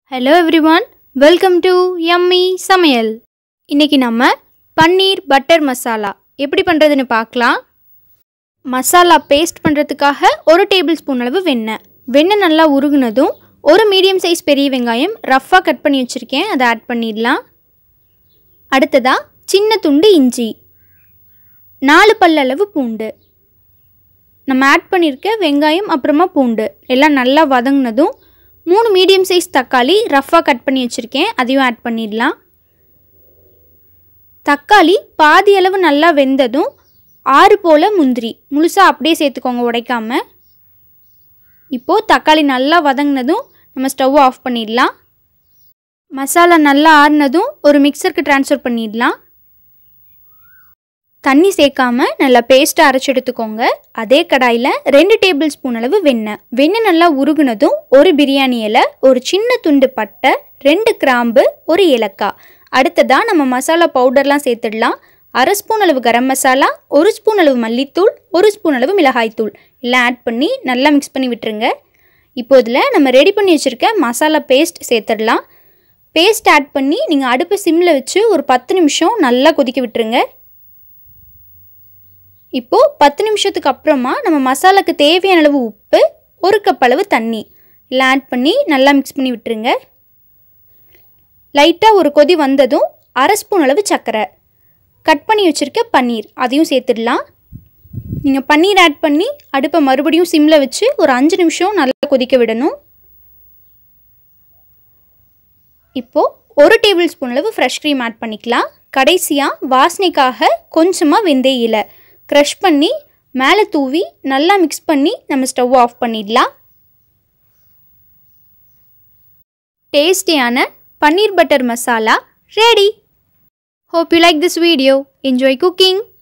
hello everyone welcome to yummy சமையல் இன்னைக்கு நம்ம பன்னீர் பட்டர் மசாலா எப்படி பண்ணுறதுன்னு பார்க்கலாம் மசாலா பேஸ்ட் பண்ணுறதுக்காக ஒரு டேபிள் ஸ்பூன் அளவு வெண்ணெய் வெண்ணெய் நல்லா உருகுனதும் ஒரு மீடியம் சைஸ் பெரிய வெங்காயம் ரஃப்பாக கட் பண்ணி வச்சுருக்கேன் அதை ஆட் பண்ணிடலாம் அடுத்ததாக சின்ன துண்டு இஞ்சி நாலு பல்லளவு பூண்டு நம்ம ஆட் பண்ணியிருக்க வெங்காயம் அப்புறமா பூண்டு எல்லாம் நல்லா வதங்கினதும் மூணு மீடியம் சைஸ் தக்காளி ரஃப்பாக கட் பண்ணி வச்சுருக்கேன் அதையும் ஆட் பண்ணிடலாம் தக்காளி பாதி அளவு நல்லா வெந்ததும் ஆறு போல் முந்திரி முழுசாக அப்படியே சேர்த்துக்கோங்க உடைக்காம இப்போது தக்காளி நல்லா வதங்கினதும் நம்ம ஸ்டவ் ஆஃப் பண்ணிடலாம் மசாலா நல்லா ஆறுனதும் ஒரு மிக்சருக்கு ட்ரான்ஸ்ஃபர் பண்ணிடலாம் தண்ணி சேர்க்காம நல்லா பேஸ்ட்டாக அரைச்சி எடுத்துக்கோங்க அதே கடாயில் ரெண்டு டேபிள் ஸ்பூன் அளவு வெண்ணெய் வெண்ணெய் நல்லா உருகுனதும் ஒரு பிரியாணி இலை ஒரு சின்ன துண்டு பட்டை ரெண்டு கிராம்பு ஒரு ஏலக்காய் அடுத்ததாக நம்ம மசாலா பவுடர்லாம் சேர்த்துடலாம் அரை ஸ்பூன் அளவு கரம் மசாலா ஒரு ஸ்பூன் அளவு மல்லித்தூள் ஒரு ஸ்பூன் அளவு மிளகாய்த்தூள் எல்லாம் ஆட் பண்ணி நல்லா மிக்ஸ் பண்ணி விட்டுருங்க இப்போ இதில் நம்ம ரெடி பண்ணி வச்சுருக்க மசாலா பேஸ்ட் சேர்த்துடலாம் பேஸ்ட் ஆட் பண்ணி நீங்கள் அடுப்பை சிம்மில் வச்சு ஒரு பத்து நிமிஷம் நல்லா கொதிக்க விட்டுருங்க இப்போது பத்து நிமிஷத்துக்கு அப்புறமா நம்ம மசாலாக்கு தேவையான அளவு உப்பு ஒரு கப் அளவு தண்ணி எல்லாம் ஆட் பண்ணி நல்லா மிக்ஸ் பண்ணி விட்டுருங்க லைட்டாக ஒரு கொதி வந்ததும் அரை ஸ்பூன் அளவு சர்க்கரை கட் பண்ணி வச்சுருக்க பன்னீர் அதையும் சேர்த்துடலாம் நீங்கள் பன்னீர் ஆட் பண்ணி அடுப்பை மறுபடியும் சிம்மில் வச்சு ஒரு அஞ்சு நிமிஷம் நல்லா கொதிக்க விடணும் இப்போது ஒரு டேபிள் ஸ்பூன் அளவு ஃப்ரெஷ் க்ரீம் ஆட் பண்ணிக்கலாம் கடைசியாக வாசனைக்காக கொஞ்சமாக வெந்தய இலை க்ரஷ் பண்ணி மேலே தூவி நல்லா மிக்ஸ் பண்ணி நம்ம ஸ்டவ் ஆஃப் பண்ணிடலாம் டேஸ்டியான paneer butter masala ready hope you like this video enjoy cooking